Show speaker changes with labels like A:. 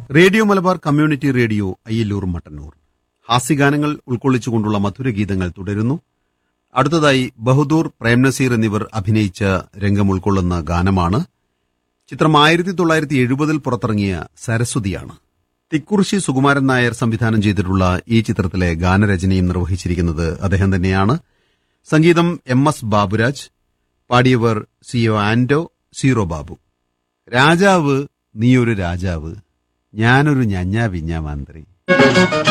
A: radio Malabar community radio Ayyallur Mattannur ഹാസ്യഗാനങ്ങൾ ഉൾക്കൊള്ളിച്ചുകൊണ്ടുള്ള മധുരഗീതങ്ങൾ തുടരുന്നു അടുത്തതായി ബഹദൂർ പ്രേംനസീർ എന്നിവർ അഭിനയിച്ച രംഗം ഉൾക്കൊള്ളുന്ന ഗാനമാണ് ചിത്രം ആയിരത്തി തൊള്ളായിരത്തി എഴുപതിൽ പുറത്തിറങ്ങിയ സരസ്വതിയാണ് തിക്കുറിശി സുകുമാരൻ നായർ സംവിധാനം ചെയ്തിട്ടുള്ള ഈ ചിത്രത്തിലെ ഗാനരചനയും നിർവഹിച്ചിരിക്കുന്നത് അദ്ദേഹം തന്നെയാണ് സംഗീതം എം എസ് ബാബുരാജ് പാടിയവർ C O Anto zero Babu രാജാവ് നീയൊരു രാജാവ് ഞാനൊരു ഞഞ്ഞാ വിഞ്ഞാ മന്ത്രി